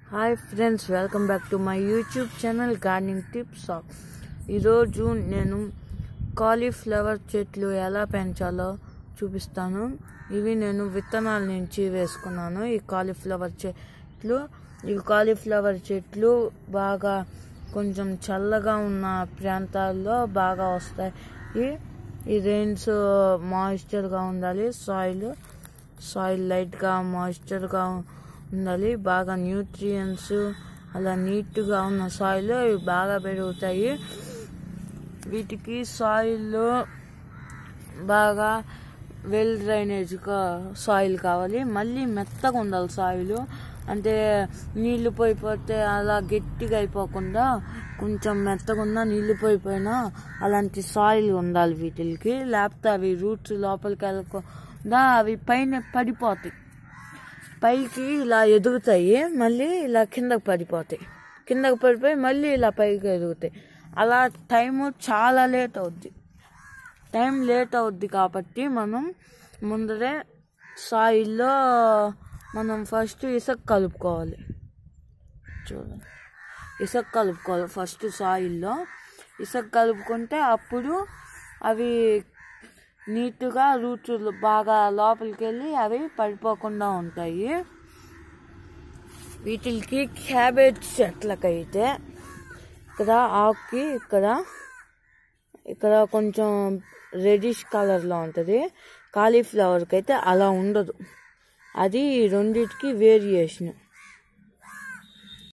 hi friends welcome back to my YouTube channel gardening tips of ఈరోజు నేను cauliflower చెట్లు ఎలా పెంచాలో చూపిస్తాను ఇవి నేను విత్తనాల నుంచి వేసుకున్నాను ఈ కాలీఫ్లవర్ చెట్లు ఇవి కాలీఫ్లవర్ చెట్లు బాగా కొంచెం చల్లగా ఉన్న ప్రాంతాల్లో బాగా వస్తాయి ఈ రెయిన్స్ మాయిశ్చర్గా ఉండాలి సాయిల్ సాయిల్ లైట్గా మాయిశ్చర్గా ఉండాలి బాగా న్యూట్రియన్స్ అలా నీట్గా ఉన్న సాయిల్ ఇవి బాగా పెరుగుతాయి వీటికి సాయిల్ బాగా వెల్ డ్రైనేజ్గా సాయిల్ కావాలి మళ్ళీ మెత్తగా ఉండాలి సాయిల్ అంటే నీళ్లు పోయిపోతే అలా గట్టిగా అయిపోకుండా కొంచెం మెత్తగా ఉన్నా నీళ్లు పోయిపోయినా అలాంటి సాయిల్ ఉండాలి వీటికి లేకపోతే అవి రూట్స్ లోపలికి వెళ్ళకుండా అవి పైన పడిపోతాయి పైకి ఇలా ఎదుగుతాయి మళ్ళీ ఇలా కిందకి పడిపోతాయి కిందకి పడిపోయి మళ్ళీ ఇలా పైకి ఎదుగుతాయి అలా టైము చాలా లేట్ అవుద్ది టైం లేట్ అవుద్ది కాబట్టి మనం ముందరే సాయిల్లో మనం ఫస్ట్ ఇసుక కలుపుకోవాలి చూడండి ఇసుక కలుపుకోవాలి ఫస్ట్ సాయిల్లో ఇసుక కలుపుకుంటే అప్పుడు అవి నీట్గా రూట్స్ బాగా లోపలికి వెళ్ళి అవి పడిపోకుండా ఉంటాయి వీటికి క్యాబేజ్ చెట్లకైతే ఇక్కడ ఆకుకి ఇక్కడ ఇక్కడ కొంచెం రెడిష్ కలర్లో ఉంటుంది కాలీఫ్లవర్కి అయితే అలా ఉండదు అది రెండిటికి వేరియేషన్